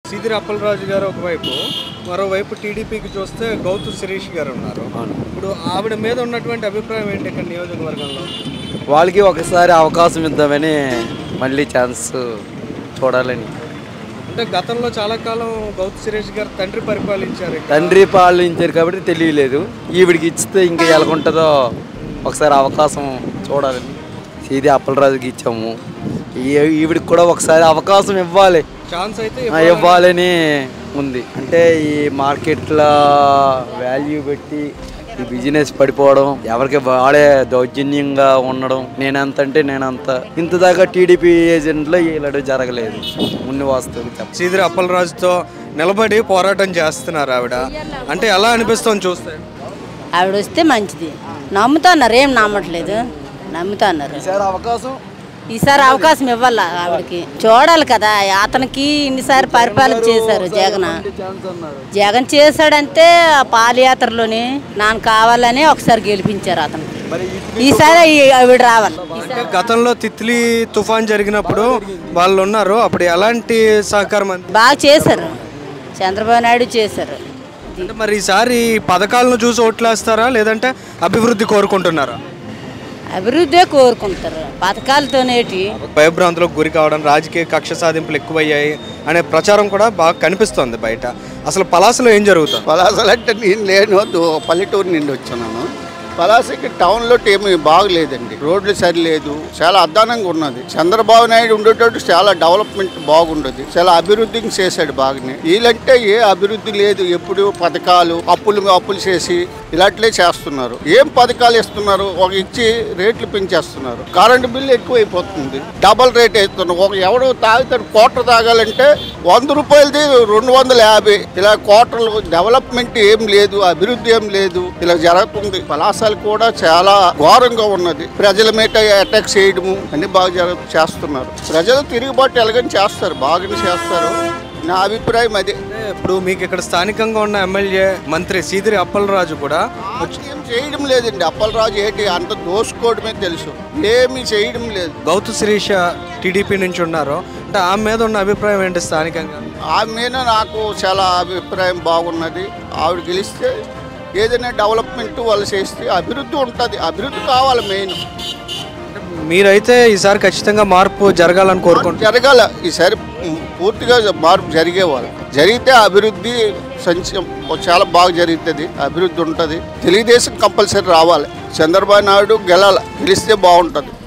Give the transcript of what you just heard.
సీదిరి అప్పలరాజు గారు ఒకవైపు మరోవైపు టీడీపీకి చూస్తే గౌతు శిరీష్ గారు ఉన్నారు ఇప్పుడు ఆవిడ మీద ఉన్నటువంటి అభిప్రాయం ఏంటి ఇక్కడ నియోజకవర్గంలో వాళ్ళకి ఒకసారి అవకాశం ఇద్దామని మళ్ళీ ఛాన్స్ చూడాలని అంటే గతంలో చాలా కాలం గౌతు శిరీష్ గారు తండ్రి పరిపాలించారు ఇక్కడ. తండ్రి పాలించారు కాబట్టి తెలియలేదు ఈవిడికి ఇచ్చితే ఇంకా ఎలాగుంటుందో ఒకసారి అవకాశం చూడాలని సీది అప్పలరాజుకి ఇచ్చాము ఈ- ఈవిడికి కూడా ఒకసారి అవకాశం ఇవ్వాలి ఛాన్స్ అయితే ఆ, ఇవ్వాలని ఉంది అంటే ఈ మార్కెట్ల వాల్యూ పెట్టి ఈ బిజినెస్ పడిపోవడం ఎవరికి వాడే దౌర్జన్యంగా ఉండడం నేనంత అంటే నేనంత ఇంత దాకా టీడీపీ ఏజెంట్లో ఇలాంటివి జరగలేదు ఉన్న వాస్తవం చెప్ప సీదిరి అప్పలరాజుతో నిలబడి పోరాటం చేస్తున్నారు ఆవిడ అంటే ఎలా అనిపిస్తుంది చూస్తే ఆవిడ వస్తే మంచిది నమ్ముతున్నారు ఏం నమ్మట్లేదు నమ్ముతున్నారు ఈసారి అవకాశం ఈసారి అవకాశం ఇవ్వాలి ఆవిడకి చూడాలి కదా అతనికి ఇన్నిసార్లు పరిపాలన చేశారు జగన్ ఛాన్స్ అన్నారు జగన్ చేశాడంటే ఆ పాదయాత్రలోనే నాకు కావాలని ఒకసారి గెలిపించారు అతనికి మరి ఈసారి ఈ- ఆవిడ రావాలి అంటే గతంలో తిత్లీ తుఫాన్ జరిగినప్పుడు వాళ్ళు ఉన్నారు అప్పుడు ఎలాంటి సహకారం అంది బాగా చేశారు చంద్రబాబు నాయుడు చేశారు అంటే మరి ఈసారి ఈ పథకాలను చూసి ఓట్లేస్తారా లేదంటే అభివృద్ధి కోరుకుంటున్నారా అభివృద్ధే కోరుకుంటారు పథకాలతోనేటి భయభ్రాంతులకు గురి కావడం రాజకీయ కక్ష సాధింపులు ఎక్కువయ్యాయి అనే ప్రచారం కూడా బాగా కనిపిస్తోంది బయట అసలు పలాసలో ఏం జరుగుతుంది పలాసలు అంటే నేను లేను దో- పల్లెటూరు నుండి వచ్చున్నాను పలాసకి టౌన్లో ఏమీ బాగలేదండి రోడ్లు సరిలేదు చాలా అద్దానంగా ఉన్నది చంద్రబాబు నాయుడు ఉండేటట్టు చాలా డెవలప్మెంట్ బాగుండదు చాలా అభివృద్ధిని చేశాడు బాగానే వీళ్ళంటే ఏ అభివృద్ధి లేదు ఎప్పుడు పథకాలు అప్పులు అప్పులు చేసి ఇలాంటివే చేస్తున్నారు ఏం పథకాలు ఇస్తున్నారు ఒక ఇచ్చి రేట్లు పెంచేస్తున్నారు కరెంటు బిల్లు ఎక్కువైపోతుంది డబల్ రేట్ వేస్తున్నారు ఒక ఎవడు తాగుతాడు కోటర్ తాగాలంటే వంద రూపాయలది రెండు వందల యాభై ఇలా కోటర్లు డెవలప్మెంట్ ఏం లేదు అభివృద్ధి ఏం లేదు ఇలా జరుగుతుంది పలాసాలు కూడా చాలా ఘోరంగా ఉన్నది ప్రజల మీద అటాక్ చేయడము అన్ని బాగా జర చేస్తున్నారు ప్రజలు తిరుగుబాటు ఎలాగని చేస్తారు బాగానే చేస్తారు నా అభిప్రాయం అదే అంటే ఇప్పుడు మీకు ఇక్కడ స్థానికంగా ఉన్న ఎమ్మెల్యే మంత్రి సీదిరి అప్పలరాజు కూడా ఏం చేయడం లేదండి అప్పలరాజు ఏంటి అంత దోసుకోవడమే తెలుసు ఏమీ చేయడం లేదు గౌతు శిరీష టీడీపీ నుంచి ఉన్నారు అంటే ఆమె మీద ఉన్న అభిప్రాయం ఏంటి స్థానికంగా ఆమె మీద నాకు చాలా అభిప్రాయం బాగున్నది ఆవిడ గెలిస్తే ఏదైనా డెవలప్మెంట్ వాళ్ళు చేస్తే అభివృద్ధి ఉంటుంది అభివృద్ధి కావాలి మెయిన్ మీరైతే ఈసారి ఖచ్చితంగా మార్పు జరగాలని కోరుకుంటున్నారు జరగాల ఈసారి పూర్తిగా మార్పు జరిగేవాళ్ళు జరిగితే అభివృద్ధి సంక్షేమం చాలా బాగా జరుగుతుంది అభివృద్ధి ఉంటుంది తెలుగుదేశం కంపల్సరీ రావాలి చంద్రబాబు నాయుడు గెలాలి గెలిస్తే బాగుంటుంది